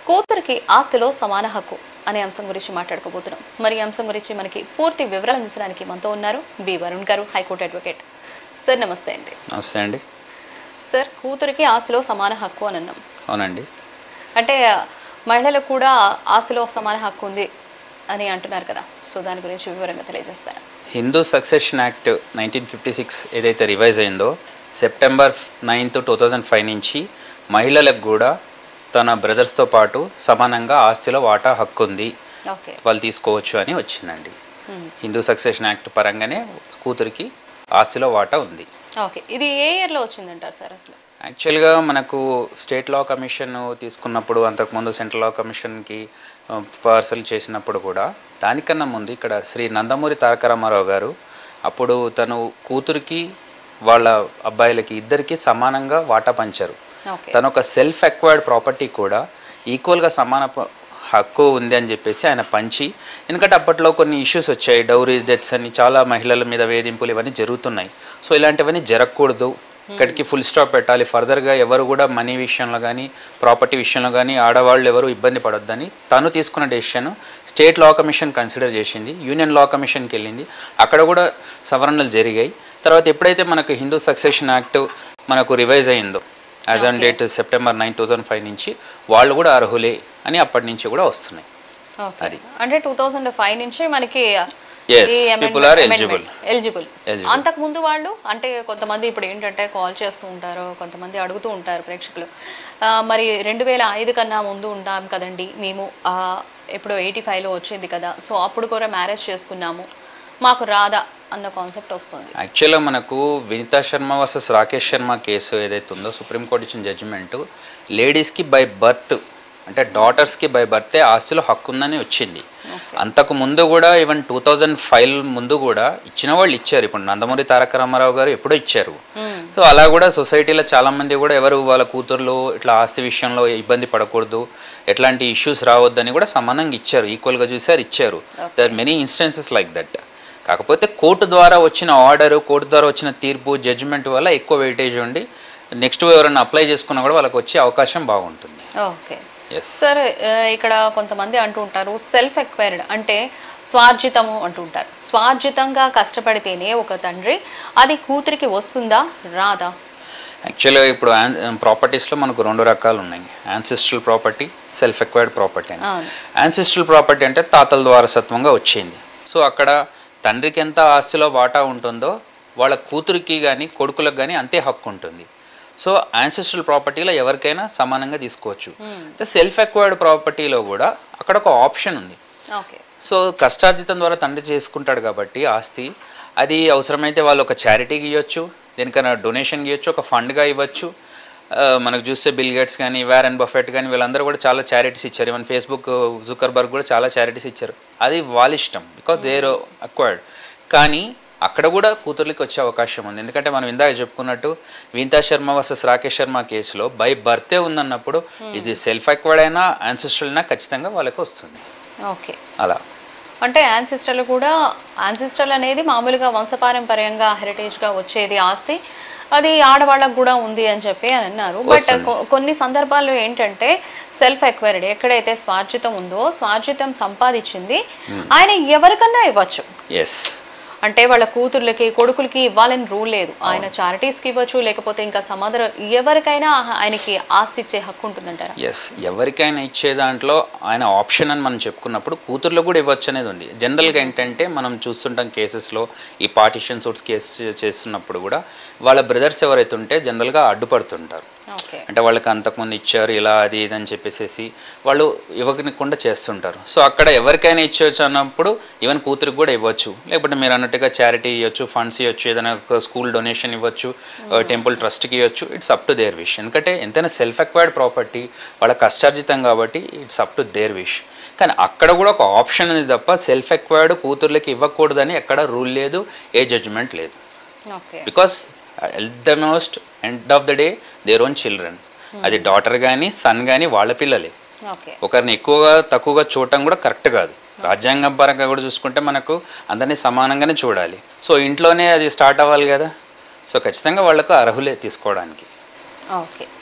కూతురికి ఆస్తిలో సమాన హక్కు అనే అంశం గురించి మాట్లాడుకోబోతున్నాం మరి ఈ అంశం గురించి మనకి పూర్తి వివరాలు అందించడానికి మనతో ఉన్నారు బి వరుణ్ గారు హైకోర్టు అడ్వకేట్ సార్ నమస్తే అండి నమస్తే అండి సార్ కూతురికి ఆస్తిలో సమాన హక్కు అని అన్నాం అవునండి అంటే మహిళలకు కూడా ఆస్తిలో సమాన హక్కు ఉంది అని అంటున్నారు కదా సో దాని గురించి వివరంగా తెలియజేస్తారా Hindu succession act nineteen fifty six ఏదైతే రివైజ్ అయిందో September ninth two thousand five నుంచి మహిళలకు కూడా తన బ్రదర్స్తో పాటు సమానంగా ఆస్తిలో వాటా హక్కు ఉంది ఓకే వాళ్ళు తీసుకోవచ్చు అని వచ్చిందండి హిందూ సక్సెషన్ యాక్ట్ పరంగానే కూతురికి ఆస్తిలో వాటా ఉంది ఓకే ఇది ఏ ఇయర్లో వచ్చిందంటారు సార్ అసలు యాక్చువల్గా మనకు స్టేట్ లా కమిషన్ తీసుకున్నప్పుడు అంతకుముందు సెంట్రల్ లా కమిషన్కి పార్సల్ చేసినప్పుడు కూడా దానికన్నా ముందు ఇక్కడ శ్రీ నందమూరి తారక రామారావు గారు అప్పుడు తను కూతురికి వాళ్ళ అబ్బాయిలకి ఇద్దరికి సమానంగా వాటా పంచారు ఓకే తను ఒక సెల్ఫ్ అక్వైర్డ్ ప్రాపర్టీ కూడా ఈక్వల్గా సమాన ప- హక్కు ఉంది అని చెప్పేసి ఆయన పంచి ఎందుకంటే అప్పట్లో కొన్ని ఇష్యూస్ వచ్చాయి డౌరీ డెత్స్ అని చాలా మహిళల మీద వేధింపులు ఇవన్నీ జరుగుతున్నాయి సో ఇలాంటివన్నీ జరగకూడదు ఇక్కడికి ఫుల్ స్టాప్ పెట్టాలి ఫర్దర్గా ఎవరు కూడా మనీ విషయంలో కానీ ప్రాపర్టీ విషయంలో కానీ ఆడవాళ్ళు ఎవరు ఇబ్బంది పడొద్దని తను తీసుకున్న decision state law commission consider చేసింది యూనియన్ లా కమిషన్కి వెళ్ళింది అక్కడ కూడా సవరణలు జరిగాయి తర్వాత ఎప్పుడైతే మనకు హిందూ సక్సెషన్ యాక్ట్ మనకు రివైజ్ అయిందో as on date September nine two thousand five నుంచి వాళ్ళు కూడా అర్హులే అని అప్పటి నుంచి కూడా వస్తున్నాయి ఓకే అది. అంటే టూ థౌజండ్ ఫైవ్ నుంచి మనకి Yes, people are eligible. Eligible Eligible. అంతకు ముందు వాళ్ళు అంటే కొంతమంది ఇప్పుడు ఏంటంటే కాల్ చేస్తూ ఉంటారు కొంతమంది అడుగుతూ ఉంటారు ప్రేక్షకులు ఆ, మరి రెండు వేల ఐదు కన్నా ముందు ఉంటాం కదండి మేము ఆ, ఎప్పుడో ఎయిటీ ఫైవ్లో వచ్చింది కదా సో అప్పుడు కూడా మ్యారేజ్ చేసుకున్నాము మాకు రాదా అన్న కాన్సెప్ట్ వస్తుంది యాక్చువల్గా మనకు వినితా శర్మ వర్సెస్ రాకేష్ శర్మ కేసు ఏదైతే ఉందో సుప్రీంకోర్టు ఇచ్చిన జడ్జిమెంట్ లేడీస్కి బై బర్త్ అంటే డాటర్స్కి బై బర్తే ఆస్తిలో హక్కు ఉందని వచ్చింది అంతకు ముందు కూడా ఈవెన్ టూ థౌజండ్ ఫైవ్ ముందు కూడా ఇచ్చిన వాళ్ళు ఇచ్చారు ఇప్పుడు నందమూరి తారక రామారావు గారు ఎప్పుడో ఇచ్చారు సో అలా కూడా సొసైటీలో చాలా మంది కూడా ఎవరు వాళ్ళ కూతుర్లు ఇట్లా ఆస్తి విషయంలో ఇబ్బంది పడకూడదు ఎట్లాంటి ఇష్యూస్ రావద్దని కూడా సమానంగా ఇచ్చారు ఈక్వల్గా చూసారు ఇచ్చారు their many instances like that కాకపోతే కోర్టు ద్వారా వచ్చిన ఆర్డర్ కోర్టు ద్వారా వచ్చిన తీర్పు జడ్జిమెంట్ వల్ల ఎక్కువ వెయిటేజ్ ఉండి నెక్స్ట్ ఎవరైనా అప్లై చేసుకున్నా కూడా వాళ్ళకి వచ్చే అవకాశం బాగుంటుంది ఓకే ఎస్ సార్ ఆ, ఇక్కడ కొంతమంది అంటూ ఉంటారు సెల్ఫ్ ఎక్వైర్డ్ అంటే స్వార్జితము అంటుంటారు స్వార్జితంగా కష్టపడితేనే ఒక తండ్రి అది కూతురికి వస్తుందా రాదా యాక్చువల్గా ఇప్పుడు ప్రాపర్టీస్లో మనకు రెండు రకాలు ఉన్నాయి ancestral property self acquired property అని అవును. యాన్సిస్ట్రల్ ప్రాపర్టీ అంటే తాతల వారసత్వంగా వచ్చింది సో అక్కడ తండ్రికి ఎంత ఆస్తిలో వాటా ఉంటుందో వాళ్ళ కూతురికి కానీ కొడుకులకు కానీ అంతే హక్కు ఉంటుంది సో యాన్సిస్ట్రల్ ప్రాపర్టీలో ఎవరికైనా సమానంగా తీసుకోవచ్చు సెల్ఫ్ ఎక్వైర్డ్ ప్రాపర్టీలో కూడా అక్కడ ఒక ఆప్షన్ ఉంది ఓకే సో కష్టార్జితం ద్వారా తండ్రి చేసుకుంటాడు కాబట్టి ఆస్తి అది అవసరమైతే వాళ్ళు ఒక చారిటీకి ఇవ్వచ్చు దేనికైనా డొనేషన్కి ఇవ్వచ్చు ఒక ఫండ్గా ఇవ్వచ్చు ఆ, మనకు చూస్తే బిల్ గేట్స్ కానీ వ్యారన్ బఫెట్ కానీ వీళ్ళందరూ కూడా చాలా చారిటీస్ ఇచ్చారు ఈవెన్ ఫేస్బుక్ జుకర్బర్గ్ కూడా చాలా చారిటీస్ ఇచ్చారు అది వాళ్ళ ఇష్టం బికాస్ దేర్ అక్వైర్డ్ కానీ అక్కడ కూడా కూతుర్లకి వచ్చే అవకాశం ఉంది ఎందుకంటే మనం ఇందాక చెప్పుకున్నట్టు వింతా శర్మ వర్సెస్ రాకేష్ శర్మ కేసులో బై బర్తే ఉందన్నప్పుడు ఇది సెల్ఫ్ అక్వైర్డ్ అయినా ancestral అయినా ఖచ్చితంగా వాళ్ళకి వస్తుంది ఓకే అలా అంటే యాన్సిస్టర్లు కూడా యాన్సిస్టర్లు అనేది మామూలుగా వంశపారంపర్యంగా హెరిటేజ్గా వచ్చేది ఆస్తి అది ఆడవాళ్ళకు కూడా ఉంది అని చెప్పి అని అన్నారు బట్ వస్తుంది. కొన్ని సందర్భాల్లో ఏంటంటే సెల్ఫ్ ఎక్వైర్డ్ ఎక్కడైతే స్వార్జితం ఉందో స్వార్జితం సంపాదించింది ఆయన ఎవరికన్నా ఇవ్వచ్చు ఎస్ అంటే వాళ్ళ కూతుర్లకి కొడుకులకి ఇవ్వాలని రూల్ లేదు ఆయన చారిటీస్కి ఇవ్వచ్చు లేకపోతే ఇంకా సమాధర ఎవరికైనా ఆయనకి ఆస్తి ఇచ్చే హక్కు ఉంటుందంటారా ఎస్ ఎవరికైనా ఇచ్చే దాంట్లో ఆయన ఆప్షన్ అని మనం చెప్పుకున్నప్పుడు కూతుర్లో కూడా ఇవ్వచ్చు అనేది ఉంది జనరల్గా ఏంటంటే మనం చూస్తుంటాం కేసెస్లో ఈ పార్టిషన్ సూట్స్ కేసు చేస్తున్నప్పుడు కూడా వాళ్ళ బ్రదర్స్ ఎవరైతే ఉంటే జనరల్గా అడ్డుపడుతుంటారు ఓకే అంటే వాళ్ళకి అంతకుముందు ఇచ్చారు ఇలా అది ఇది అని చెప్పేసి వాళ్ళు ఇవ్వకుండా చేస్తుంటారు సో అక్కడ ఎవరికైనా ఇచ్చవచ్చు అన్నప్పుడు ఈవెన్ కూతురికి కూడా ఇవ్వచ్చు లేకపోతే మీరు అన్నట్టుగా చారిటీ ఇవ్వచ్చు ఫండ్స్ ఇవ్వచ్చు ఏదైనా స్కూల్ డొనేషన్ ఇవ్వచ్చు టెంపుల్ ట్రస్ట్కి ఇవ్వచ్చు it's up to their wish ఎందుకంటే ఎంతైనా సెల్ఫ్ అక్వైర్డ్ ప్రాపర్టీ వాళ్ళ కష్టార్జితం కాబట్టి it's up to their wish కానీ అక్కడ కూడా ఒక ఆప్షన్ ఉంది తప్ప సెల్ఫ్ అక్వైర్డ్ కూతుర్లకి ఇవ్వకూడదని ఎక్కడ రూల్ లేదు ఏ జడ్జిమెంట్ లేదు okay because at the most end of the day their own children అది డాటర్ కానీ సన్ కానీ వాళ్ళ పిల్లలే ఓకే ఒకరిని ఎక్కువగా తక్కువగా చూడటం కూడా కరెక్ట్ కాదు రాజ్యాంగం పరంగా కూడా చూసుకుంటే మనకు అందరినీ సమానంగానే చూడాలి సో ఇంట్లోనే అది స్టార్ట్ అవ్వాలి కదా సో ఖచ్చితంగా వాళ్ళకు అర్హులే తీసుకోవడానికి ఓకే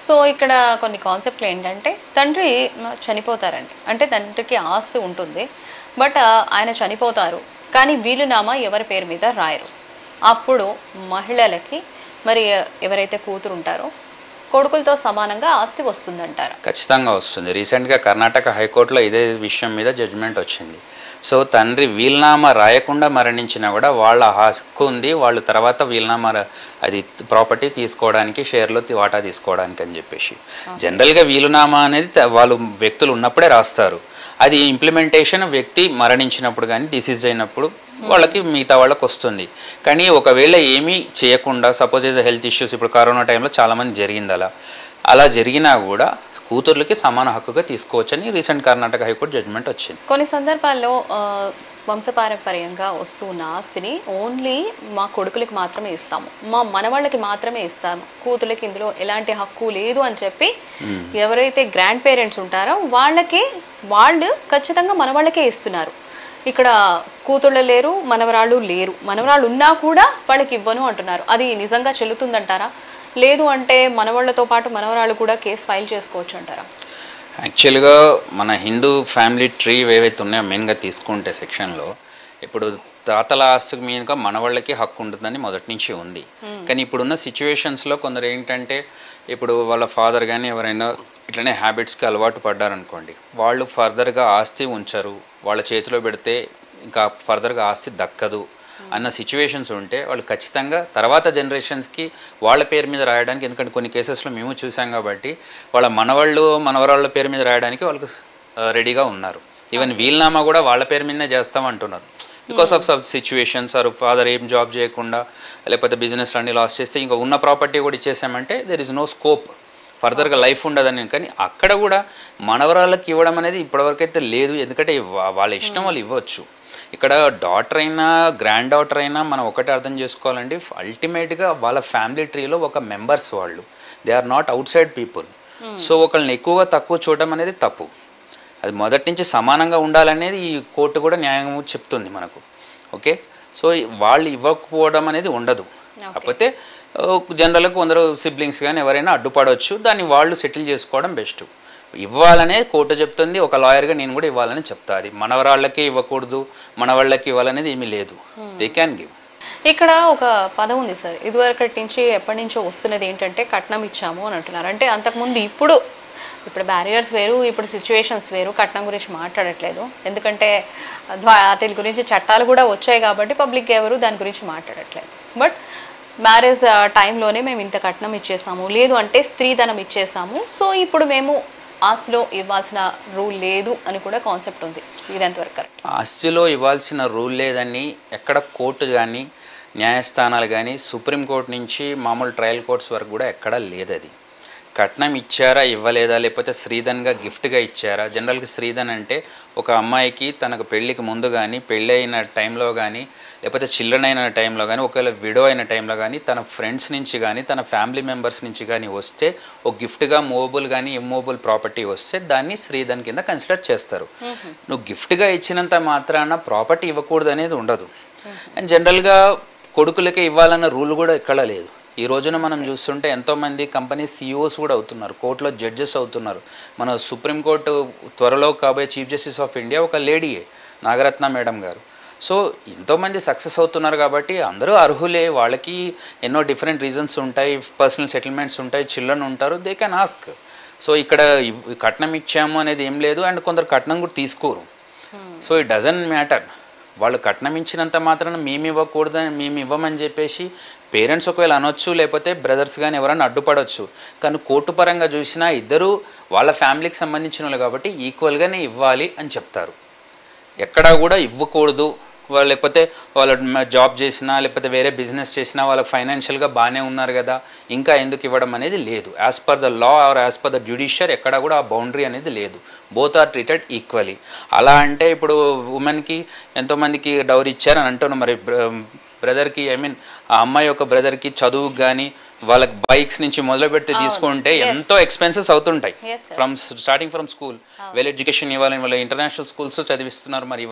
సో ఇక్కడ కొన్ని కాన్సెప్ట్లు ఏంటంటే తండ్రి మ, చనిపోతారండి అంటే తండ్రికి ఆస్తి ఉంటుంది బట్ ఆయన చనిపోతారు కానీ వీలునామా ఎవరి పేరు మీద రాయరు అప్పుడు మహిళలకి మరి ఎవరైతే కూతురు ఉంటారో కొడుకులతో సమానంగా ఆస్తి వస్తుందంటారు ఖచ్చితంగా వస్తుంది రీసెంట్గా కర్ణాటక హైకోర్టులో ఇదే విషయం మీద జడ్జిమెంట్ వచ్చింది సో తండ్రి వీల్నామా రాయకుండా మరణించినా కూడా వాళ్ళ హక్కు ఉంది వాళ్ళు తర్వాత వీల్నామా రా- అది ప్రాపర్టీ తీసుకోవడానికి షేర్లో తి- వాటా తీసుకోవడానికి అని చెప్పేసి జనరల్గా వీలునామా అనేది త- వాళ్ళు వ్యక్తులు ఉన్నప్పుడే రాస్తారు అది ఇంప్లిమెంటేషన్ వ్యక్తి మరణించినప్పుడు కానీ డిసీజ్ అయినప్పుడు వాళ్ళకి మిగతా వాళ్ళకి వస్తుంది కానీ ఒకవేళ ఏమీ చేయకుండా సపోజ్ ఏదో హెల్త్ ఇష్యూస్ ఇప్పుడు కరోనా టైంలో చాలామంది జరిగింది అలా అలా జరిగినా కూడా కూతుర్లకి సమాన హక్కుగా తీసుకోవచ్చని రీసెంట్ కర్ణాటక హైకోర్టు జడ్జిమెంట్ వచ్చింది కొన్ని సందర్భాల్లో ఆ, వంశపారంపర్యంగా వస్తూ ఉన్న ఆస్తిని ఓన్లీ మా కొడుకులకి మాత్రమే ఇస్తాము మా మనవాళ్ళకి మాత్రమే ఇస్తాము కూతులకి ఇందులో ఎలాంటి హక్కు లేదు అని చెప్పి ఎవరైతే గ్రాండ్ పేరెంట్స్ ఉంటారో వాళ్ళకి వాళ్ళు ఖచ్చితంగా మనవాళ్ళకే ఇస్తున్నారు ఇక్కడ కూతుళ్ళు లేరు మనవరాళ్ళు లేరు మనవరాళ్ళు ఉన్నా కూడా వాళ్ళకి ఇవ్వను అంటున్నారు అది నిజంగా చెల్లుతుందంటారా లేదు అంటే మనవాళ్ళతో పాటు మనవరాళ్ళు కూడా కేసు ఫైల్ చేసుకోవచ్చు అంటారా యాక్చువల్గా మన హిందూ ఫ్యామిలీ ట్రీ ఏవైతే ఉన్నాయో మెయిన్గా తీసుకుంటే సెక్షన్లో ఇప్పుడు తాతల ఆస్తికి మీదుగా మన వాళ్ళకి హక్కు ఉంటుందని మొదటి నుంచి ఉంది కానీ ఇప్పుడున్న సిచ్యువేషన్స్లో కొందరు ఏంటంటే ఇప్పుడు వాళ్ళ ఫాదర్ కానీ ఎవరైనా ఇట్లనే హ్యాబిట్స్కి అలవాటు పడ్డారనుకోండి వాళ్ళు ఫర్దర్గా ఆస్తి ఉంచరు వాళ్ళ చేతిలో పెడితే ఇంకా ఫర్దర్గా ఆస్తి దక్కదు అన్న సిచ్యువేషన్స్ ఉంటే వాళ్ళు ఖచ్చితంగా తర్వాత జనరేషన్స్కి వాళ్ళ పేరు మీద రాయడానికి ఎందుకంటే కొన్ని కేసెస్లో మేము చూసాం కాబట్టి వాళ్ళ మనవాళ్ళు మనవరాళ్ళ పేరు మీద రాయడానికి వాళ్ళకు రెడీగా ఉన్నారు ఈవెన్ వీల్నామా కూడా వాళ్ళ పేరు మీదనే చేస్తామంటున్నారు because of sub situations our father ఏం జాబ్ చేయకుండా లేకపోతే బిజినెస్ అన్ని లాస్ చేస్తే ఇంకా ఉన్న ప్రాపర్టీ కూడా ఇచ్చేసామంటే దెర్ ఇస్ నో స్కోప్ ఫర్దర్గా లైఫ్ ఉండదని కానీ అక్కడ కూడా మనవరాళ్ళకి ఇవ్వడం అనేది ఇప్పటివరకైతే లేదు ఎందుకంటే వా- వాళ్ళ ఇష్టం వాళ్ళు ఇవ్వచ్చు ఇక్కడ డాటర్ అయినా గ్రాండ్ డాటర్ అయినా మనం ఒకటి అర్థం చేసుకోవాలండి అల్టిమేట్గా వాళ్ళ ఫ్యామిలీ ట్రీలో ఒక మెంబర్స్ వాళ్ళు they are not outside people so ఒకళ్ళని ఎక్కువగా తక్కువ చూడడం అనేది తప్పు అది మొదటి నుంచి సమానంగా ఉండాలనేది ఈ కోర్టు కూడా న్యాయం చెప్తుంది మనకు ఓకే సో వాళ్ళు ఇవ్వకపోవడం అనేది ఉండదు కాకపోతే జనరల్గా కొందరు సిబ్లింగ్స్ కానీ ఎవరైనా అడ్డుపడవచ్చు దాన్ని వాళ్ళు సెటిల్ చేసుకోవడం బెస్ట్ ఇవ్వాలనే కోర్టు చెప్తుంది ఒక లాయర్గా నేను కూడా ఇవ్వాలని చెప్తా అది మనవరాళ్ళకి ఇవ్వకూడదు మనవాళ్ళకి ఇవ్వాలనేది ఏమీ లేదు దే క్యాన్ గివ్ ఇక్కడ ఒక పదం ఉంది సార్ ఇదివరకటి నుంచి ఎప్పటి నుంచో వస్తున్నది ఏంటంటే కట్నం ఇచ్చాము అని అంటున్నారు అంటే అంతకుముందు ఇప్పుడు ఇప్పుడు బ్యారియర్స్ వేరు ఇప్పుడు సిచ్యువేషన్స్ వేరు కట్నం గురించి మాట్లాడట్లేదు ఎందుకంటే ద్వా- వాటి గురించి చట్టాలు కూడా వచ్చాయి కాబట్టి పబ్లిక్ ఎవరు దాని గురించి మాట్లాడట్లేదు బట్ మ్యారేజ్ టైంలోనే మేము ఇంత కట్నం ఇచ్చేసాము లేదు అంటే స్త్రీధనం ఇచ్చేసాము సో ఇప్పుడు మేము ఆస్తిలో ఇవ్వాల్సిన రూల్ లేదు అని కూడా కాన్సెప్ట్ ఉంది ఇది ఎంతవరకు కరెక్ట్ ఆస్తిలో ఇవ్వాల్సిన రూల్ లేదని ఎక్కడ కోర్టు కానీ న్యాయస్థానాలు కానీ సుప్రీంకోర్టు నుంచి మామూలు ట్రయల్ కోర్ట్స్ వరకు కూడా ఎక్కడా లేదు అది కట్నం ఇచ్చారా ఇవ్వలేదా లేకపోతే శ్రీధన్గా గిఫ్ట్గా ఇచ్చారా జనరల్గా శ్రీధన్ అంటే ఒక అమ్మాయికి తనకు పెళ్ళికి ముందు కానీ పెళ్ళి అయిన టైంలో కానీ లేకపోతే చిల్డ్రన్ అయిన టైంలో కానీ ఒకవేళ విడో అయిన టైంలో కానీ తన ఫ్రెండ్స్ నుంచి కానీ తన ఫ్యామిలీ మెంబర్స్ నుంచి కానీ వస్తే ఒక గిఫ్ట్గా మూవబుల్ కానీ ఇమ్మూవబుల్ ప్రాపర్టీ వస్తే దాన్ని శ్రీధన్ కింద కన్సిడర్ చేస్తారు నువ్వు గిఫ్ట్గా ఇచ్చినంత మాత్రాన ప్రాపర్టీ ఇవ్వకూడదు అనేది ఉండదు అండ్ జనరల్గా కొడుకులకే ఇవ్వాలన్న రూల్ కూడా ఎక్కడ లేదు ఈ రోజున మనం చూస్తుంటే ఎంతోమంది కంపెనీ సీఈఓస్ కూడా అవుతున్నారు కోర్టులో జడ్జెస్ అవుతున్నారు మన సుప్రీంకోర్టు త్వరలో కాబోయే చీఫ్ జస్టిస్ ఆఫ్ ఇండియా ఒక లేడీయే నాగరత్న మేడం గారు సో ఎంతోమంది సక్సెస్ అవుతున్నారు కాబట్టి అందరూ అర్హులే వాళ్ళకి ఎన్నో డిఫరెంట్ రీజన్స్ ఉంటాయి పర్సనల్ సెటిల్మెంట్స్ ఉంటాయి చిల్డ్రన్ ఉంటారు దే కెన్ ఆస్క్ సో ఇక్కడ ఇవ్- కట్నం ఇచ్చాము అనేది ఏం లేదు అండ్ కొందరు కట్నం కూడా తీసుకోరు సో ఇట్ డజంట్ మ్యాటర్ వాళ్ళు కట్నం ఇచ్చినంత మాత్రాన మేము ఇవ్వకూడదని మేము ఇవ్వమని చెప్పేసి పేరెంట్స్ ఒకవేళ అనొచ్చు లేకపోతే బ్రదర్స్ కానీ ఎవరైనా అడ్డుపడవచ్చు కానీ కోర్టు పరంగా చూసినా ఇద్దరు వాళ్ళ ఫ్యామిలీకి సంబంధించిన వాళ్ళు కాబట్టి ఈక్వల్గానే ఇవ్వాలి అని చెప్తారు ఎక్కడా కూడా ఇవ్వకూడదు వాళ్ళు లేకపోతే వాళ్ళ మ- జాబ్ చేసినా లేకపోతే వేరే బిజినెస్ చేసినా వాళ్ళకి ఫైనాన్షియల్గా బాగానే ఉన్నారు కదా ఇంకా ఎందుకు ఇవ్వడం అనేది లేదు as per the law or as per the judiciary ఎక్కడా కూడా ఆ బౌండరీ అనేది లేదు బోత్ ఆర్ ట్రీటెడ్ ఈక్వలీ అలా అంటే ఇప్పుడు ఉమెన్కి ఎంతోమందికి డౌరీ ఇచ్చారని అంటున్నాను మరి బ్రదర్కి ఐ మీన్ ఆ అమ్మాయి యొక్క బ్రదర్కి చదువుకు కానీ వాళ్ళకి బైక్స్ నుంచి మొదలు పెడితే తీసుకుంటే ఎంతో ఎక్స్పెన్సెస్ అవుతుంటాయి Yes, sir. From starting from school well education ఇవ్వాలని వాళ్ళ ఇంటర్నేషనల్ స్కూల్స్ చదివిస్తున్నారు మరి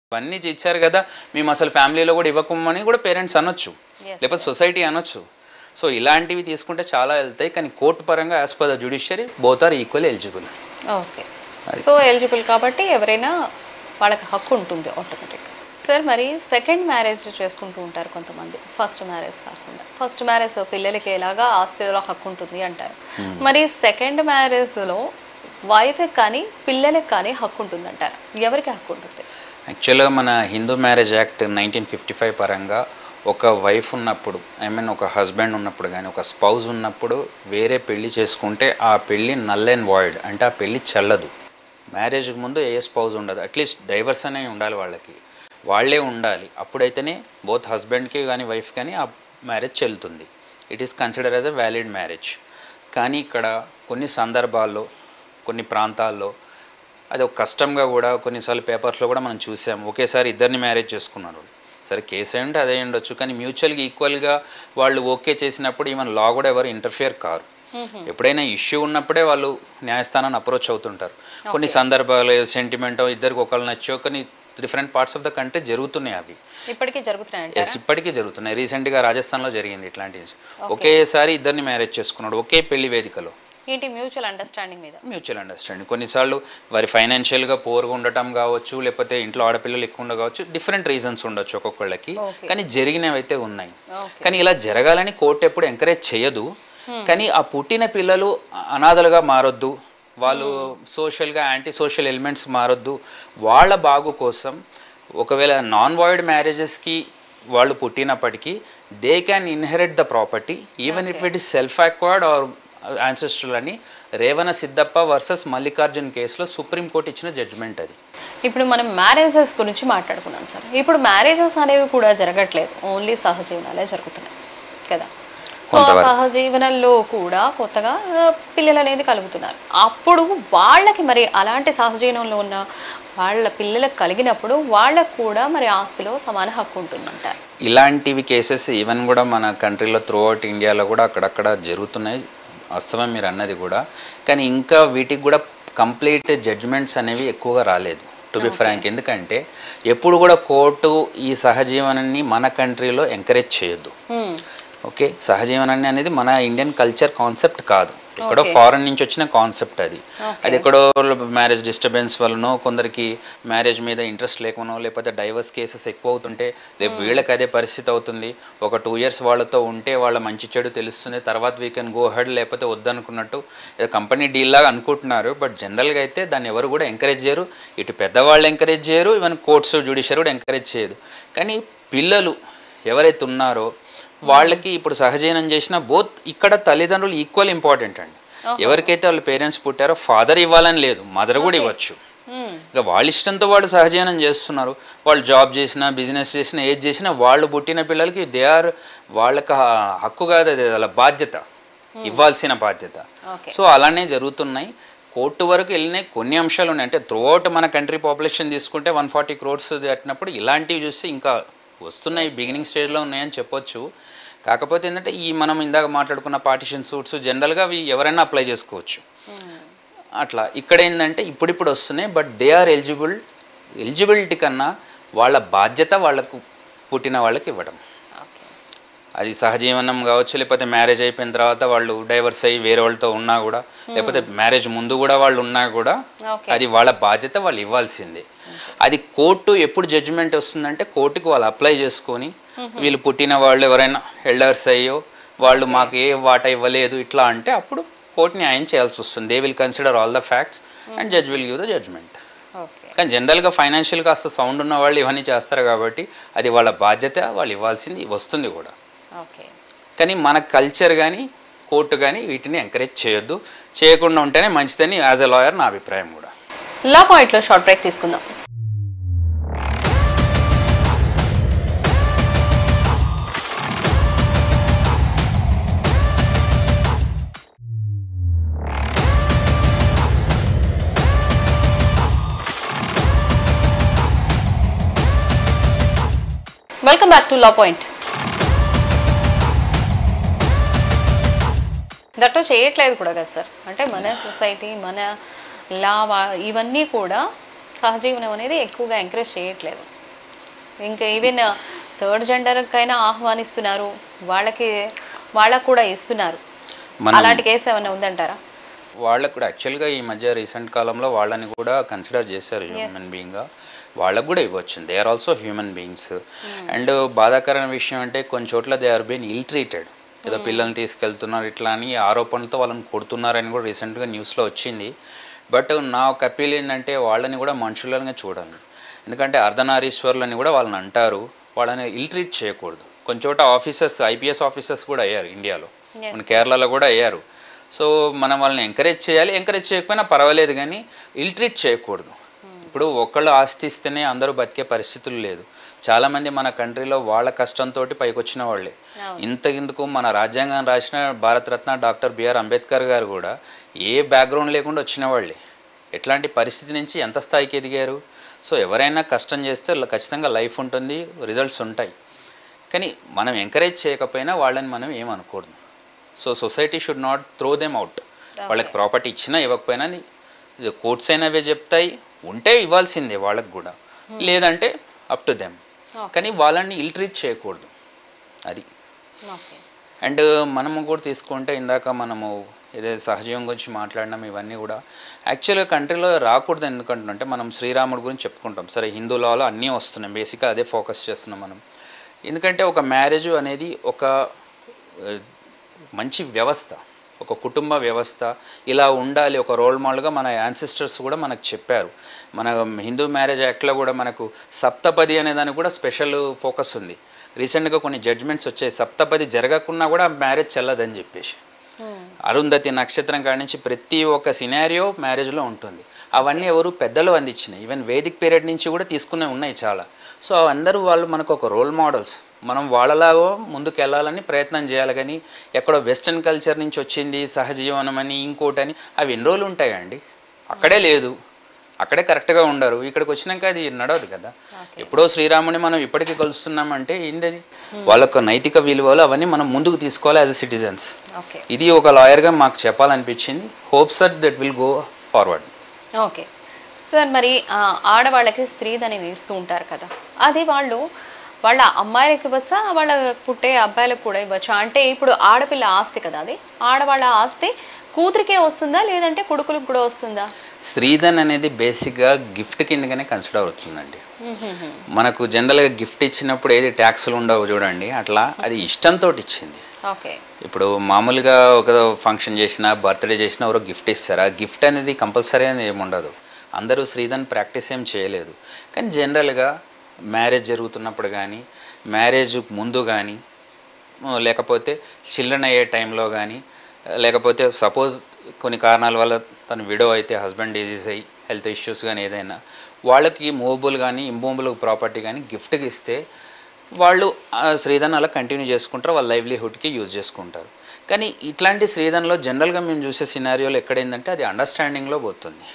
ఇవన్నీ ఇచ్చారు కదా మేము అసలు ఫ్యామిలీలో కూడా ఇవ్వకమని కూడా పేరెంట్స్ అనొచ్చు Yes, లేకపోతే సొసైటీ అనొచ్చు సో ఇలాంటివి తీసుకుంటే చాలా వెళ్తాయి కానీ కోర్టు పరంగా as per the judiciary both are equal eligible okay so eligible కాబట్టి ఎవరైనా వాళ్ళకి హక్కు ఉంటుంది ఆటోమేటిక్ సార్ మరి సెకండ్ మ్యారేజ్ చేసుకుంటూ ఉంటారు కొంతమంది ఫస్ట్ మ్యారేజ్ కాకుండా ఫస్ట్ మ్యారేజ్ పిల్లలకి ఎలాగా ఆస్తిలో హక్కు ఉంటుంది అంటారు మరి సెకండ్ మ్యారేజ్లో వైఫ్కి కానీ పిల్లలకి కానీ హక్కు ఉంటుంది అంటారు ఎవరికి హక్కు ఉంటుంది యాక్చువల్గా మన Hindu marriage act nineteen fifty five పరంగా ఒక వైఫ్ ఉన్నప్పుడు ఐ మీన్ ఒక హస్బెండ్ ఉన్నప్పుడు కానీ ఒక స్పౌజ్ ఉన్నప్పుడు వేరే పెళ్లి చేసుకుంటే ఆ పెళ్ళి నల్ అండ్ వాయిడ్ అంటే ఆ పెళ్ళి చెల్లదు మ్యారేజ్కి ముందు ఏ స్పౌజ్ ఉండదు అట్లీస్ట్ డైవర్స్ అనేవి ఉండాలి వాళ్ళకి వాళ్ళే ఉండాలి అప్పుడైతేనే బోత్ హస్బెండ్కి కానీ వైఫ్ కానీ ఆ మ్యారేజ్ చెల్లుతుంది it is consider as a valid marriage కానీ ఇక్కడ కొన్ని సందర్భాల్లో కొన్ని ప్రాంతాల్లో అది ఒక కష్టంగా కూడా కొన్నిసార్లు పేపర్స్లో కూడా మనం చూసాం ఒకేసారి ఇద్దరిని మ్యారేజ్ చేసుకున్నారు సరే కేసు అయి ఉంటే అదే ఉండొచ్చు కానీ మ్యూచువల్గా ఈక్వల్గా వాళ్ళు ఓకే చేసినప్పుడు ఈవెన్ లా కూడా ఎవరు ఇంటర్ఫియర్ కారు ఎప్పుడైనా ఇష్యూ ఉన్నప్పుడే వాళ్ళు న్యాయస్థానాన్ని అప్రోచ్ అవుతుంటారు కొన్ని సందర్భాలు సెంటిమెంట్ ఇద్దరికి ఒకళ్ళు నచ్చో కానీ different parts of the country జరుగుతున్నాయి అవి ఇప్పటికీ జరుగుతున్నాయంట ఎస్ ఇప్పటికీ జరుగుతున్నాయి రీసెంట్గా రాజస్థాన్లో జరిగింది ఇట్లాంటి ఒకేసారి ఇద్దరిని మ్యారేజ్ చేసుకున్నాడు ఒకే పెళ్లి వేదికలో ఏంటి మ్యూచువల్ అండర్స్టాండింగ్ మీద మ్యూచువల్ అండర్స్టాండింగ్ కొన్నిసార్లు వారి ఫైనాన్షియల్గా పోరుగా ఉండటం కావచ్చు లేకపోతే ఇంట్లో ఆడపిల్లలు ఎక్కువ ఉండ కావచ్చు డిఫరెంట్ రీజన్స్ ఉండొచ్చు ఒక్కొక్కళ్ళకి Okay. కానీ జరిగినవి అయితే ఉన్నాయి ఓకే కానీ ఇలా జరగాలని కోర్టు ఎప్పుడు ఎంకరేజ్ చేయదు కానీ ఆ పుట్టిన పిల్లలు అనాథలుగా మారొద్దు వాళ్ళు సోషల్గా యాంటీ సోషల్ ఎలిమెంట్స్ మారొద్దు వాళ్ళ బాగు కోసం ఒకవేళ నాన్ వాయిడ్ మ్యారేజెస్కి వాళ్ళు పుట్టినప్పటికీ they can inherit the property even if it is self acquired or ancestral అని రేవణ సిద్ధప్ప వర్సెస్ మల్లికార్జున్ కేసులో సుప్రీంకోర్టు ఇచ్చిన జడ్జ్మెంట్ అది ఇప్పుడు మనం మ్యారేజెస్ గురించి మాట్లాడుకున్నాం సార్ ఇప్పుడు మ్యారేజెస్ అనేవి కూడా జరగట్లేదు ఓన్లీ సహజీవనాలే జరుగుతున్నాయి కదా సో ఆ కొంతవరకు. సహజీవనంలో కూడా కొత్తగా ఆ, పిల్లలు అనేది కలుగుతున్నారు అప్పుడు వాళ్ళకి మరి అలాంటి సహజీవనంలో ఉన్న వాళ్ళ పిల్లలకు కలిగినప్పుడు వాళ్ళకు కూడా మరి ఆస్తిలో సమాన హక్కు ఉంటుందంటారు ఇలాంటివి కేసెస్ ఈవెన్ కూడా మన కంట్రీలో త్రూ అవుట్ ఇండియాలో కూడా అక్కడక్కడ జరుగుతున్నాయి వాస్తవం మీరు అన్నది కూడా కానీ ఇంకా వీటికి కూడా కంప్లీట్ జడ్జ్మెంట్స్ అనేవి ఎక్కువగా రాలేదు టు బి ఫ్రాంక్ ఎందుకంటే ఎప్పుడు కూడా కోర్టు ఈ సహజీవనాన్ని మన కంట్రీలో ఎంకరేజ్ చేయొద్దు హ్మ్. ఓకే సహజీవనాన్ని అనేది మన ఇండియన్ కల్చర్ కాన్సెప్ట్ కాదు ఎక్కడో Okay. ఫారెన్ నుంచి వచ్చిన కాన్సెప్ట్ అది Okay. అది ఎక్కడో మ్యారేజ్ డిస్టర్బెన్స్ వలనో కొందరికి మ్యారేజ్ మీద ఇంట్రెస్ట్ లేకనో లేకపోతే డైవర్స్ కేసెస్ ఎక్కువ అవుతుంటే రేపు వీళ్ళకి అదే పరిస్థితి అవుతుంది ఒక టూ ఇయర్స్ వాళ్ళతో ఉంటే వాళ్ళ మంచి చెడు తెలుస్తుంది తర్వాత వీ కెన్ గో హెడ్ లేకపోతే వద్దనుకున్నట్టు ఏదో కంపెనీ డీల్ లాగా అనుకుంటున్నారు బట్ జనరల్గా అయితే దాన్ని ఎవరు కూడా ఎంకరేజ్ చేయరు ఇటు పెద్దవాళ్ళు ఎంకరేజ్ చేయరు ఈవెన్ కోర్ట్స్ జుడిషియరీ కూడా ఎంకరేజ్ చేయదు కానీ పిల్లలు ఎవరైతే ఉన్నారో వాళ్ళకి ఇప్పుడు సహజీవనం చేసిన బోత్ ఇక్కడ తల్లిదండ్రులు ఈక్వల్ ఇంపార్టెంట్ అండి ఎవరికైతే వాళ్ళ పేరెంట్స్ పుట్టారో ఫాదర్ ఇవ్వాలని లేదు మదర్ కూడా ఇవ్వచ్చు హ్మ్. ఇక వాళ్ళ ఇష్టంతో వాళ్ళు సహజీవనం చేస్తున్నారు వాళ్ళు జాబ్ చేసినా బిజినెస్ చేసినా ఏది చేసినా వాళ్ళు పుట్టిన పిల్లలకి దే ఆర్ వాళ్ళకి హ- హక్కు కాదు అది వాళ్ళ బాధ్యత ఇవ్వాల్సిన బాధ్యత Okay. సో అలానే జరుగుతున్నాయి కోర్టు వరకు వెళ్ళినాయి కొన్ని అంశాలు ఉన్నాయి అంటే త్రూఅవుట్ మన కంట్రీ పాపులేషన్ తీసుకుంటే వన్ ఫార్టీ క్రోర్స్ దాటినప్పుడు ఇలాంటివి చూస్తే ఇంకా వస్తున్నాయి బిగినింగ్ స్టేజ్లో ఉన్నాయని చెప్పొచ్చు కాకపోతే ఏంటంటే ఈ మనం ఇందాక మాట్లాడుకున్న పార్టిషన్ సూట్స్ జనరల్గా అవి ఎవరైనా అప్లై చేసుకోవచ్చు అట్లా ఇక్కడ ఏంటంటే ఇప్పుడిప్పుడు వస్తున్నాయి but they are eligible eligibility కన్నా వాళ్ళ బాధ్యత వాళ్ళకు పుట్టిన వాళ్ళకి ఇవ్వడం ఓకే అది సహజీవనం కావచ్చు లేకపోతే మ్యారేజ్ అయిపోయిన తర్వాత వాళ్ళు డైవర్స్ అయ్యి వేరే వాళ్ళతో ఉన్నా కూడా లేకపోతే మ్యారేజ్ ముందు కూడా వాళ్ళు ఉన్నా కూడా ఓకే అది వాళ్ళ బాధ్యత వాళ్ళు ఇవ్వాల్సిందే అది కోర్టు ఎప్పుడు జడ్జిమెంట్ వస్తుందంటే కోర్టుకు వాళ్ళు అప్లై చేసుకొని వీళ్ళు పుట్టిన వాళ్ళు ఎవరైనా ఎల్డర్స్ అయ్యో వాళ్ళు మాకు ఏ వాటా ఇవ్వలేదు ఇట్లా అంటే అప్పుడు కోర్టు న్యాయం చేయాల్సి వస్తుంది they will consider all the facts and judge will give the judgement okay కానీ జనరల్గా ఫైనాన్షియల్ కాస్త సౌండ్ ఉన్న వాళ్ళు ఇవన్నీ చేస్తారు కాబట్టి అది వాళ్ళ బాధ్యత వాళ్ళు ఇవ్వాల్సింది వస్తుంది కూడా ఓకే కానీ మన కల్చర్ కానీ కోర్టు కానీ వీటిని ఎంకరేజ్ చేయొద్దు చేయకుండా ఉంటేనే మంచిదని యాజ్ ఎ లాయర్ నా అభిప్రాయం కూడా లా పాయింట్లో షార్ట్ బ్రేక్ తీసుకుందాం welcome back to law point that చేయట్లేదు కూడా కదా సార్ అంటే మన సొసైటీ మన లా వా- ఇవన్నీ కూడా సహజీవనం అనేది ఎక్కువగా ఎంకరేజ్ చేయట్లేదు ఇంకా ఈవెన్ థర్డ్ జెండర్కైనా ఆహ్వానిస్తున్నారు వాళ్ళకి వాళ్ళకు కూడా ఇస్తున్నారు మనం అలాంటి కేసు ఏమైనా ఉందంటారా వాళ్ళకు కూడా యాక్చువల్గా ఈ మధ్య రీసెంట్ కాలంలో వాళ్ళని కూడా కన్సిడర్ చేశారు హ్యూమన్ బీయింగ్గా వాళ్ళకు కూడా ఇవ్వచ్చు they are also human beings and బాధాకరమైన విషయం అంటే కొన్ని చోట్ల they are been ill treated ఏదో పిల్లల్ని తీసుకెళ్తున్నారు ఇట్లా అని ఆరోపణలతో వాళ్ళని కొడుతున్నారని కూడా రీసెంట్గా న్యూస్లో వచ్చింది బట్ నా ఒక అప్పీల్ ఏంటంటే వాళ్ళని కూడా మనుషులుగా చూడాలి ఎందుకంటే అర్ధనారీశ్వర్లని కూడా వాళ్ళని అంటారు వాళ్ళని ఇల్ ట్రీట్ చేయకూడదు కొన్ని చోట ఆఫీసర్స్ ఐపీఎస్ ఆఫీసర్స్ కూడా అయ్యారు ఇండియాలో మన కేరళలో కూడా అయ్యారు సో మనం వాళ్ళని ఎంకరేజ్ చేయాలి ఎంకరేజ్ చేయకపోయినా పర్వాలేదు కానీ ఇల్ ట్రీట్ చేయకూడదు ఇప్పుడు ఒకళ్ళు ఆస్తి ఇస్తేనే అందరూ బతికే పరిస్థితులు లేదు చాలామంది మన కంట్రీలో వాళ్ళ కష్టంతో పైకి వచ్చిన వాళ్ళే ఇంత ఇందుకు మన రాజ్యాంగం రాసిన భారతరత్న డాక్టర్ బిఆర్ అంబేద్కర్ గారు కూడా ఏ బ్యాక్గ్రౌండ్ లేకుండా వచ్చిన వాళ్ళే ఎట్లాంటి పరిస్థితి నుంచి ఎంత స్థాయికి ఎదిగారు సో ఎవరైనా కష్టం చేస్తే ఖచ్చితంగా లైఫ్ ఉంటుంది రిజల్ట్స్ ఉంటాయి కానీ మనం ఎంకరేజ్ చేయకపోయినా వాళ్ళని మనం ఏమనకూడదు so society should not throw them out వాళ్ళకి ప్రాపర్టీ ఇచ్చినా ఇవ్వకపోయినా కోర్ట్స్ అయినా అవే చెప్తాయి ఉంటే ఇవ్వాల్సిందే వాళ్ళకి కూడా లేదంటే అప్ టు దెమ్ కానీ వాళ్ళని ఇల్ ట్రీట్ చేయకూడదు అది ఓకే అండ్ మనము కూడా తీసుకుంటే ఇందాక మనము ఏదైతే సహజీవం గురించి మాట్లాడినాం ఇవన్నీ కూడా యాక్చువల్గా కంట్రీలో రాకూడదు ఎందుకంటే మనం శ్రీరాముడి గురించి చెప్పుకుంటాం సరే హిందూ లాలో అన్నీ వస్తున్నాయి బేసిక్గా అదే ఫోకస్ చేస్తున్నాం మనం ఎందుకంటే ఒక మ్యారేజ్ అనేది ఒక ఆ, మంచి వ్యవస్థ ఒక కుటుంబ వ్యవస్థ ఇలా ఉండాలి ఒక రోల్ మోడల్గా మన యాన్సిస్టర్స్ కూడా మనకు చెప్పారు మన హిందూ మ్యారేజ్ యాక్ట్లో కూడా మనకు సప్తపది అనే దానికి కూడా స్పెషల్ ఫోకస్ ఉంది రీసెంట్గా కొన్ని జడ్జ్మెంట్స్ వచ్చాయి సప్తపది జరగకున్నా కూడా మ్యారేజ్ చెల్లదని చెప్పేసి అరుంధతి నక్షత్రం కాడి నుంచి ప్రతి ఒక్క సినారియో మ్యారేజ్లో ఉంటుంది అవన్నీ ఎవరు పెద్దలు అందించినాయి ఈవెన్ వేదిక్ పీరియడ్ నుంచి కూడా తీసుకునే ఉన్నాయి చాలా సో అందరూ వాళ్ళు మనకు ఒక రోల్ మోడల్స్ మనం వాళ్ళలాగో ముందుకు వెళ్ళాలని ప్రయత్నం చేయాలి కానీ ఎక్కడో వెస్ట్రన్ కల్చర్ నుంచి వచ్చింది సహజీవనం అని ఇంకోటని అవి ఎన్ని రోజులు ఉంటాయండి అక్కడే లేదు అక్కడే కరెక్ట్గా ఉండరు ఇక్కడికి వచ్చినాక అది నడవదు కదా ఎప్పుడో శ్రీరాముని మనం ఇప్పటికీ కలుస్తున్నామంటే ఏంటది వాళ్ళ యొక్క నైతిక విలువలు అవన్నీ మనం ముందుకు తీసుకోవాలి యాజ్ అ సిటిజన్స్ ఓకే ఇది ఒక లాయర్గా మాకు చెప్పాలనిపించింది hope sir that will go forward okay sir మరి ఆ, ఆడవాళ్ళకి స్త్రీదని ఇస్తూ ఉంటారు కదా అది వాళ్ళు వాళ్ళ అమ్మాయిలకి ఇవ్వచ్చా వాళ్ళ పుట్టే అబ్బాయిలకు కూడా ఇవ్వచ్చా అంటే ఇప్పుడు ఆడపిల్ల ఆస్తి కదా అది ఆడవాళ్ళ ఆస్తి కూతురికే వస్తుందా లేదంటే కొడుకులకు కూడా వస్తుందా శ్రీధన్ అనేది బేసిక్గా గిఫ్ట్ కిందగానే కన్సిడర్ అవుతుందండి మనకు జనరల్గా గిఫ్ట్ ఇచ్చినప్పుడు ఏది ట్యాక్స్లు ఉండవు చూడండి అట్లా అది ఇష్టంతో ఇచ్చింది ఓకే ఇప్పుడు మామూలుగా ఒక ఫంక్షన్ చేసినా బర్త్డే చేసినా ఎవరో గిఫ్ట్ ఇస్తారు ఆ గిఫ్ట్ అనేది కంపల్సరీ అనేది ఏమి ఉండదు అందరూ శ్రీధన్ ప్రాక్టీస్ ఏం చేయలేదు కానీ జనరల్గా మ్యారేజ్ జరుగుతున్నప్పుడు కానీ మ్యారేజ్ ముందు కానీ లేకపోతే చిల్డ్రన్ అయ్యే టైంలో కానీ లేకపోతే సపోజ్ కొన్ని కారణాల వల్ల తను విడో అయితే హస్బెండ్ డిజీజ్ అయ్యి హెల్త్ ఇష్యూస్ కానీ ఏదైనా వాళ్ళకి మూవబుల్ కానీ ఇంమూవబుల్ ప్రాపర్టీ కానీ గిఫ్ట్కి ఇస్తే వాళ్ళు ఆ శ్రీధన్ అలా కంటిన్యూ చేసుకుంటారు వాళ్ళ లైవ్లీహుడ్కి యూజ్ చేసుకుంటారు కానీ ఇట్లాంటి శ్రీధన్లో జనరల్గా మేము చూసే సినారియోలో ఎక్కడైందంటే అది అండర్స్టాండింగ్లో పోతుంది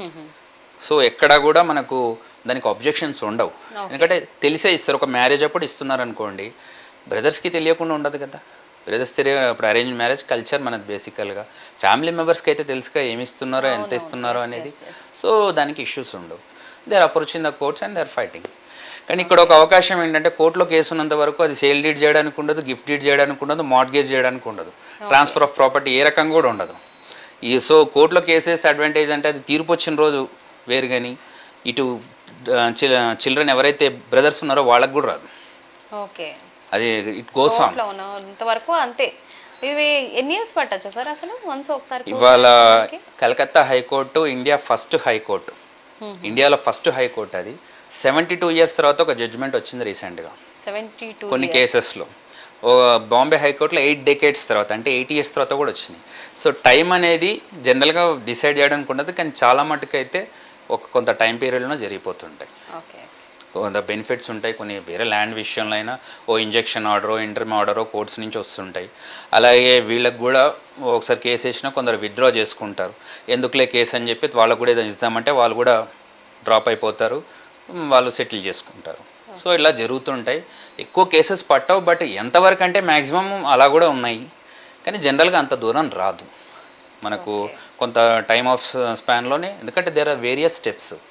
సో ఎక్కడ కూడా మనకు దానికి అబ్జెక్షన్స్ ఉండవు ఎందుకంటే తెలిసే ఇస్తారు ఒక మ్యారేజ్ అప్పుడు ఇస్తున్నారు అనుకోండి బ్రదర్స్కి తెలియకుండా ఉండదు కదా బ్రదర్స్ తెలియ ఇప్పుడు అరేంజ్ మ్యారేజ్ కల్చర్ మనది బేసికల్గా ఫ్యామిలీ మెంబర్స్కి అయితే తెలుసుగా ఏమి ఇస్తున్నారో ఎంత ఇస్తున్నారో అనేది సో దానికి ఇష్యూస్ ఉండవు they are approaching the courts and they are fighting కానీ ఇక్కడ ఒక అవకాశం ఏంటంటే కోర్టులో కేసు ఉన్నంత వరకు అది సేల్ డీడ్ చేయడానికి ఉండదు గిఫ్ట్ డీడ్ చేయడానికి ఉండదు మార్గేజ్ చేయడానికి ఉండదు ట్రాన్స్ఫర్ ఆఫ్ ప్రాపర్టీ ఏ రకంగా కూడా ఉండదు ఈ సో కోర్టులో కేసెస్ అడ్వాంటేజ్ అంటే అది తీర్పు వచ్చిన రోజు వేరు కానీ ఇటు చిల్డ్రన్ ఎవరైతే బ్రదర్స్ ఉన్నారో వాళ్ళకి కూడా రాదు ఓకే అది ఇట్ గోస్ ఆన్ కోర్టులో ఉన్నంత వరకు అంతే ఇవి ఎన్ని ఇయర్స్ పట్టచ్చా సార్ అసలు వన్స్ ఒకసారి ఇవాళ Calcutta high court India first high court ఇండియాలో ఫస్ట్ హైకోర్టు అది సెవెంటీ టూ ఇయర్స్ తర్వాత ఒక జడ్జిమెంట్ వచ్చింది రీసెంట్గా సెవెంటీ టూ కొన్ని కేసెస్లో ఓ బాంబే హైకోర్టులో ఎయిట్ డెకేట్స్ తర్వాత అంటే ఎయిట్ ఇయర్స్ తర్వాత కూడా వచ్చినాయి సో టైం అనేది జనరల్గా డిసైడ్ చేయడానికి ఉండదు కానీ చాలా మటుకు అయితే ఒక కొంత టైం పీరియడ్లో జరిగిపోతుంటాయి ఓకే కొంత బెనిఫిట్స్ ఉంటాయి కొన్ని వేరే ల్యాండ్ విషయంలో అయినా ఓ ఇంజెక్షన్ ఆర్డరో ఇంటర్మ్ ఆర్డరో కోర్ట్స్ నుంచి వస్తుంటాయి అలాగే వీళ్ళకి కూడా ఒకసారి కేసు వేసినా కొందరు విత్డ్రా చేసుకుంటారు ఎందుకులే కేసు అని చెప్పి వాళ్ళకు కూడా ఏదో ఇస్తామంటే వాళ్ళు కూడా డ్రాప్ అయిపోతారు మ్, వాళ్ళు సెటిల్ చేసుకుంటారు సో ఇలా జరుగుతుంటాయి ఎక్కువ కేసెస్ పట్టవు బట్ ఎంతవరకు అంటే మ్యాక్సిమం అలా కూడా ఉన్నాయి కానీ జనరల్గా అంత దూరం రాదు మనకు కొంత టైమ్ ఆఫ్ స్పాన్లోనే ఎందుకంటే దేర్ ఆర్ వేరియస్ స్టెప్స్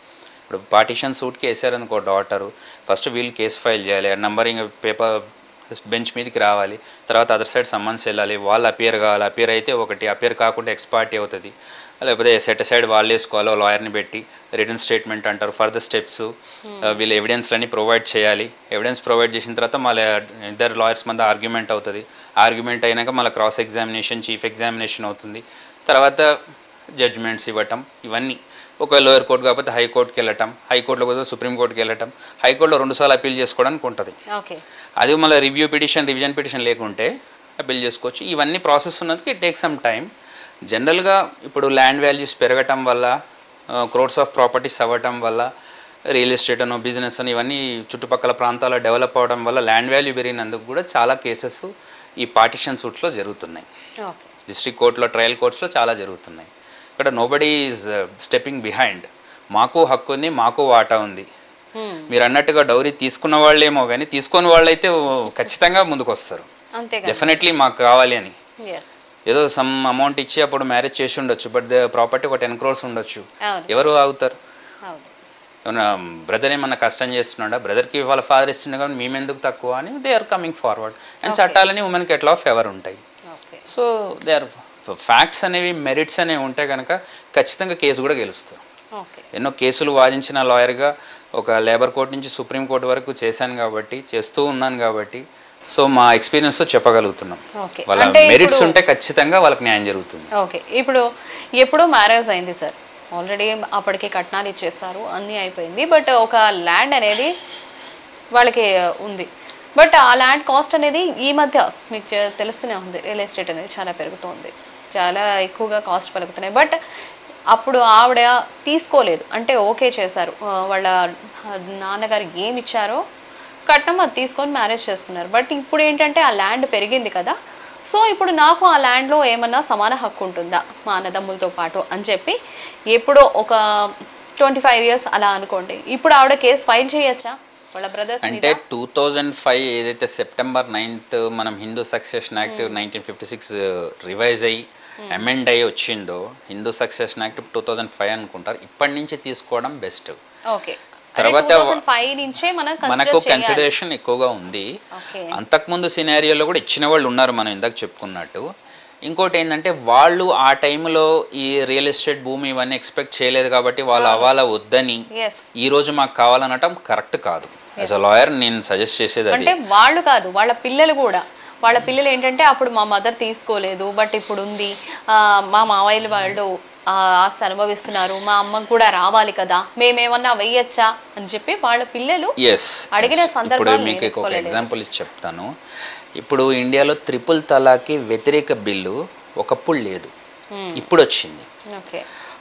ఇప్పుడు పార్టీషన్ సూట్కి వేసారనుకో డాటరు ఫస్ట్ వీళ్ళు కేసు ఫైల్ చేయాలి నంబరింగ్ పేపర్ బెంచ్ మీదకి రావాలి తర్వాత అదర్ సైడ్ సమ్మన్స్ వెళ్ళాలి వాళ్ళు అపియర్ కావాలి అపియర్ అయితే ఒకటి అపియర్ కాకుండా ఎక్స్పార్టీ అవుతుంది లేకపోతే సెట్ సైడ్ వాళ్ళు వేసుకోవాలి లాయర్ని పెట్టి రిటర్న్ స్టేట్మెంట్ అంటారు ఫర్దర్ స్టెప్స్ వీళ్ళు ఎవిడెన్స్లన్నీ ప్రొవైడ్ చేయాలి ఎవిడెన్స్ ప్రొవైడ్ చేసిన తర్వాత మళ్ళీ ఇద్దరు లాయర్స్ మధ్య ఆర్గ్యుమెంట్ అవుతుంది ఆర్గ్యుమెంట్ అయినాక మళ్ళీ క్రాస్ ఎగ్జామినేషన్ చీఫ్ ఎగ్జామినేషన్ అవుతుంది తర్వాత జడ్జ్మెంట్స్ ఇవ్వటం ఇవన్నీ ఒక లోయర్ కోర్టు కాకపోతే హైకోర్టుకి వెళ్ళటం హైకోర్టులో పోతే సుప్రీంకోర్టుకి వెళ్ళటం హైకోర్టులో రెండుసార్లు అప్పీల్ చేసుకోవడానికి ఉంటుంది ఓకే అది మళ్ళీ రివ్యూ పిటిషన్ రివిజన్ పిటిషన్ లేకుంటే అప్పీల్ చేసుకోవచ్చు ఇవన్నీ ప్రాసెస్ ఉన్నందుకు ఇట్ టేక్ సమ్ టైం జనరల్గా ఇప్పుడు ల్యాండ్ వాల్యూస్ పెరగటం వల్ల క్రోడ్స్ ఆఫ్ ప్రాపర్టీస్ అవ్వటం వల్ల రియల్ ఎస్టేట్ అను బిజినెస్ అని ఇవన్నీ చుట్టుపక్కల ప్రాంతాల్లో డెవలప్ అవ్వడం వల్ల ల్యాండ్ వాల్యూ పెరిగినందుకు కూడా చాలా కేసెస్ ఈ పార్టిషన్ సూట్స్లో జరుగుతున్నాయి ఓకే డిస్ట్రిక్ట్ కోర్టులో ట్రయల్ కోర్ట్స్లో చాలా జరుగుతున్నాయి ఇక్కడ నోబడీ ఈజ్ స్టెప్పింగ్ బిహైండ్ మాకు హక్కు ఉంది మాకు వాటా ఉంది మీరు అన్నట్టుగా డౌరీ తీసుకున్న వాళ్ళేమో కానీ తీసుకొని వాళ్ళైతే ఖచ్చితంగా ముందుకు వస్తారు అంతే కదా డెఫినెట్లీ మాకు కావాలి అని ఎస్ ఏదో సమ్ అమౌంట్ ఇచ్చి అప్పుడు మ్యారేజ్ చేసి ఉండొచ్చు బట్ ద ప్రాపర్టీ ఒక టెన్ క్రోర్స్ ఉండొచ్చు అవును ఎవరు ఆగుతారు అవును ఏమన్నా బ్రదర్ ఏమన్నా కష్టం చేస్తున్నాడా బ్రదర్కి వాళ్ళ ఫాదర్ ఇస్తుండే కానీ మేమెందుకు తక్కువ అని they are coming forward and చట్టాలని ఉమెన్కి ఎట్లా ఫేవర్ ఉంటాయి okay so they are facts అనేవి మెరిట్స్ అనేవి ఉంటే కనుక ఖచ్చితంగా కేసు కూడా గెలుస్తారు ఓకే ఎన్నో కేసులు వాదించిన లాయర్గా ఒక లేబర్ కోర్ట్ నుంచి సుప్రీం కోర్ట్ వరకు చేశాను కాబట్టి చేస్తూ ఉన్నాను కాబట్టి సో మా ఎక్స్పీరియన్స్తో చెప్పగలుగుతున్నాం ఓకే వాళ్ళ అంటే మెరిట్స్ ఇప్పుడు- ఉంటే ఖచ్చితంగా వాళ్ళకి న్యాయం జరుగుతుంది ఓకే ఇప్పుడు ఎప్పుడో మ్యారేజ్ అయింది సార్ ఆల్రెడీ అప్పటికి కట్నాలు ఇచ్చేస్తారు అన్నీ అయిపోయింది బట్ ఒక ల్యాండ్ అనేది వాళ్ళకి ఉంది బట్ ఆ ల్యాండ్ కాస్ట్ అనేది ఈ మధ్య మీకు చె- తెలుస్తూనే ఉంది రియల్ ఎస్టేట్ అనేది చాలా పెరుగుతోంది చాలా ఎక్కువగా కాస్ట్ పలుకుతున్నాయి బట్ అప్పుడు ఆవిడ తీసుకోలేదు అంటే ఓకే చేశారు ఆ, వాళ్ళ నాన్నగారు ఏమి ఇచ్చారో కట్నం అది తీసుకొని మ్యారేజ్ చేసుకున్నారు బట్ ఇప్పుడు ఏంటంటే ఆ ల్యాండ్ పెరిగింది కదా సో ఇప్పుడు నాకు ఆ ల్యాండ్లో ఏమన్నా సమాన హక్కు ఉంటుందా మా అన్నదమ్ములతో పాటు అని చెప్పి ఎప్పుడో ఒక ట్వంటీ ఫైవ్ ఇయర్స్ అలా అనుకోండి ఇప్పుడు ఆవిడ కేసు ఫైల్ చేయొచ్చా వాళ్ళ బ్రదర్స్ అంటే టూ థౌజండ్ ఫైవ్ ఏదైతే సెప్టెంబర్ నైన్త్ మనం Hindu succession act nineteen fifty six revise అయ్యి అమెండ్ అయ్యి వచ్చిందో Hindu succession act two thousand five అనుకుంటారు ఇప్పటి నుంచి తీసుకోవడం బెస్ట్ ఓకే తర్వాత ఫైవ్ నుంచే మనం మనకు కన్సిడర్ చేయాలి కన్సిడరేషన్ ఎక్కువగా ఉంది ఓకే అంతకుముందు సినారియోలో కూడా ఇచ్చిన వాళ్ళు ఉన్నారు మనం ఇందాక చెప్పుకున్నట్టు ఇంకోటి ఏంటంటే వాళ్ళు ఆ టైంలో ఈ రియల్ ఎస్టేట్ భూమి ఇవన్నీ ఎక్స్పెక్ట్ చేయలేదు కాబట్టి వాళ్ళు అవాల వద్దని ఎస్ ఈ రోజు మాకు కావాలనటం కరెక్ట్ కాదు యాజ్ అ లాయర్ నేను సజెస్ట్ చేసేది అది అంటే వాళ్ళు కాదు వాళ్ళ పిల్లలు కూడా వాళ్ళ పిల్లలు ఏంటంటే అప్పుడు మా మదర్ తీసుకోలేదు బట్ ఇప్పుడు ఉంది ఆ, మా మావయ్యలు వాళ్ళు ఆ ఆస్తి అనుభవిస్తున్నారు మా అమ్మకు కూడా రావాలి కదా మేమేమన్నా వెయ్యొచ్చా అని చెప్పి వాళ్ళ పిల్లలు ఎస్ అడిగిన ఇప్పుడు సందర్భాలు మీకు ఒక ఎదుర్కోలేదు. ఎగ్జాంపుల్ ఇచ్చి చెప్తాను ఇప్పుడు ఇండియాలో త్రిపుల్ తలాకి వ్యతిరేక బిల్లు ఒకప్పుడు లేదు Hmm. ఇప్పుడు వచ్చింది ఓకే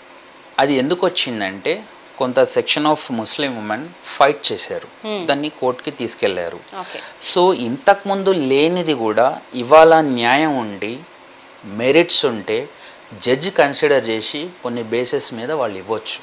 అది ఎందుకు వచ్చిందంటే కొంత section of Muslim women fight చేశారు దాన్ని కోర్టుకి తీసుకెళ్లారు ఓకే సో ఇంతకుముందు లేనిది కూడా ఇవాళ న్యాయం ఉండి మెరిట్స్ ఉంటే జడ్జి కన్సిడర్ చేసి కొన్ని బేసెస్ మీద వాళ్ళు ఇవ్వచ్చు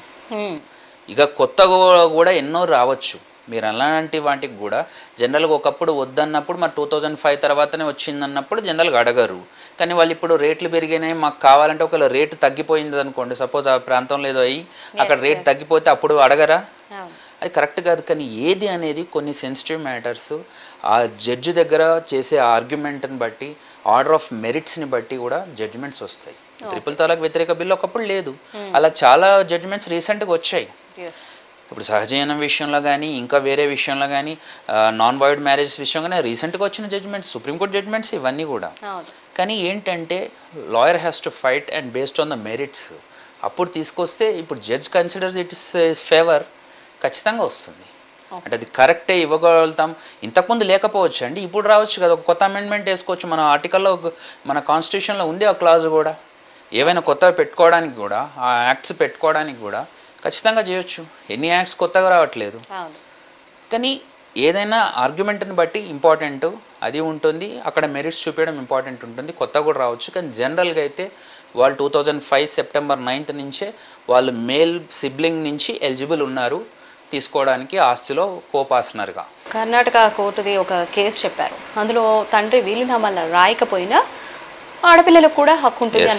ఇక కొత్తగా కూడా ఎన్నో రావచ్చు మీరు అలాంటి వాటికి కూడా జనరల్గా ఒకప్పుడు వద్దన్నప్పుడు మరి టూ థౌజండ్ ఫైవ్ తర్వాతనే వచ్చిందన్నప్పుడు జనరల్గా అడగరు కానీ వాళ్ళు ఇప్పుడు రేట్లు పెరిగినాయి మాకు కావాలంటే ఒకవేళ రేటు తగ్గిపోయింది అనుకోండి సపోజ్ ఆ ప్రాంతంలో ఏదో అయ్యి అక్కడ రేట్ తగ్గిపోతే అప్పుడు అడగరా అది కరెక్ట్ కాదు కానీ ఏది అనేది కొన్ని సెన్సిటివ్ మ్యాటర్స్ ఆ జడ్జి దగ్గర చేసే ఆర్గ్యుమెంట్ని బట్టి ఆర్డర్ ఆఫ్ మెరిట్స్ని బట్టి కూడా జడ్జిమెంట్స్ వస్తాయి త్రిపుల్ తలాక్ వ్యతిరేక బిల్లు ఒకప్పుడు లేదు అలా చాలా జడ్జిమెంట్స్ రీసెంట్గా వచ్చాయి ఇప్పుడు సహజీవనం విషయంలో కానీ ఇంకా వేరే విషయంలో కానీ నాన్ వైడ్ మ్యారేజ్ విషయంగానే రీసెంట్గా వచ్చిన జడ్జిమెంట్స్ సుప్రీంకోర్టు జడ్జిమెంట్స్ ఇవన్నీ కూడా అవును కానీ ఏంటంటే lawyer has to fight and based on the merits అప్పుడు తీసుకొస్తే ఇప్పుడు judge considers it is favour ఖచ్చితంగా వస్తుంది అంటే అది కరెక్టే ఇవ్వగలుగుతాం ఇంతకుముందు లేకపోవచ్చు అండి ఇప్పుడు రావచ్చు కదా ఒక కొత్త అమెండ్మెంట్ వేసుకోవచ్చు మన ఆర్టికల్లో ఒక- మన కాన్స్టిట్యూషన్లో ఉంది ఆ క్లాజ్ కూడా ఏవైనా కొత్తగా పెట్టుకోవడానికి కూడా ఆ యాక్ట్స్ పెట్టుకోవడానికి కూడా ఖచ్చితంగా చేయొచ్చు ఎన్ని యాక్ట్స్ కొత్తగా రావట్లేదు అవును కానీ ఏదైనా ఆర్గ్యుమెంట్ని బట్టి ఇంపార్టెంట్ అది ఉంటుంది అక్కడ మెరిట్స్ చూపించడం ఇంపార్టెంట్ ఉంటుంది కొత్త కూడా రావచ్చు కానీ జనరల్గా అయితే వాళ్ళు two thousand five September ninth నుంచే వాళ్ళు మేల్ సిబ్లింగ్ నుంచి ఎలిజిబుల్ ఉన్నారు తీసుకోవడానికి ఆస్తిలో కోపాసనర్గా కర్ణాటక కోర్టుది ఒక కేసు చెప్పారు అందులో తండ్రి వీలునామాలు రాయకపోయినా ఆడపిల్లలకు కూడా హక్కు ఉంటుంది Yes. అన్నాడు